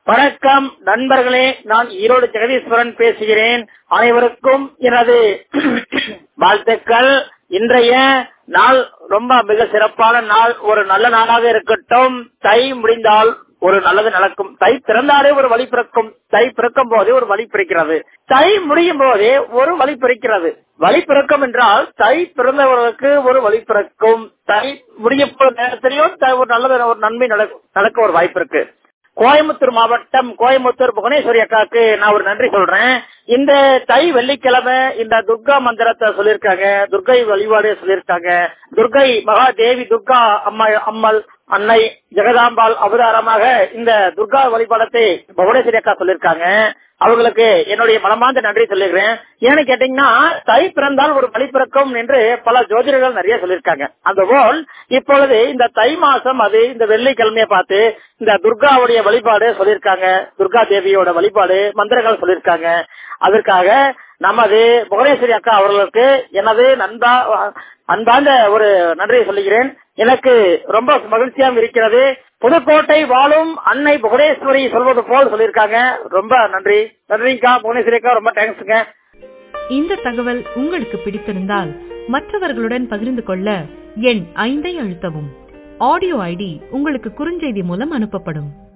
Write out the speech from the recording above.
வணக்கம் நண்பர்களே நான் ஈரோடு ஜெகதீஸ்வரன் பேசுகிறேன் அனைவருக்கும் எனது வாழ்த்துக்கள் இன்றைய நாள் ரொம்ப மிக சிறப்பான நாள் ஒரு நல்ல நாளாக இருக்கட்டும் தை முடிந்தால் ஒரு நல்லது நடக்கும் தை பிறந்தாலே ஒரு வழி பிறக்கும் தை பிறக்கும் போதே ஒரு வழி பிறக்கிறது தை முடியும் போதே ஒரு வழி பிறக்கிறது வழி பிறக்கும் என்றால் தை பிறந்தவர்களுக்கு ஒரு வழி பிறக்கும் தை முடிய நேரத்திலையும் தை ஒரு நல்லது ஒரு நன்மை நடக்கும் நடக்க ஒரு வாய்ப்பு இருக்கு கோயம்புத்தூர் மாவட்டம் கோயம்புத்தூர் புவனேஸ்வரி அக்காக்கு நான் ஒரு நன்றி சொல்றேன் இந்த தை வெள்ளிக்கிழமை இந்த துர்கா மந்திரத்தை சொல்லியிருக்காங்க துர்கை வழிபாடு சொல்லியிருக்காங்க துர்கை மகாதேவி துர்கா அம்மா அம்மல் அன்னை ஜெகதாம்பாள் அவதாரமாக இந்த துர்கா வழிபாடத்தை புவனேஸ்வரி அக்கா சொல்லியிருக்காங்க அவங்களுக்கு என்னுடைய மனமார்ந்த நன்றி சொல்லிடுறேன் ஏன்னு கேட்டீங்கன்னா தை பிறந்தால் ஒரு வழி பிறக்கும் என்று பல ஜோதிடர்கள் நிறைய சொல்லியிருக்காங்க அந்த போல் இப்பொழுது இந்த தை மாசம் அது இந்த வெள்ளிக்கிழமையை பார்த்து இந்த துர்காவுடைய வழிபாடு சொல்லியிருக்காங்க துர்கா தேவியோட வழிபாடு மந்திரங்கள் சொல்லியிருக்காங்க அதற்காக நமது புவனேஸ்வரி அக்கா அவர்களுக்கு எனது நண்பா அன்பார்ந்த ஒரு நன்றியை சொல்லுகிறேன் எனக்கு ரொம்ப மகிழ்ச்சியாக இருக்கிறது புதுக்கோட்டை வாழும் அன்னை புவனேஸ்வரி சொல்வது போல் சொல்லியிருக்காங்க ரொம்ப நன்றி நன்றிக்கா புவனேஸ்வரி அக்கா ரொம்ப தேங்க்ஸுங்க இந்த தகவல் உங்களுக்கு பிடித்திருந்தால் மற்றவர்களுடன் பகிர்ந்து கொள்ள எண் ஐந்தை அழுத்தவும் ஆடியோ ஐடி உங்களுக்கு குறுஞ்செய்தி மூலம் அனுப்பப்படும்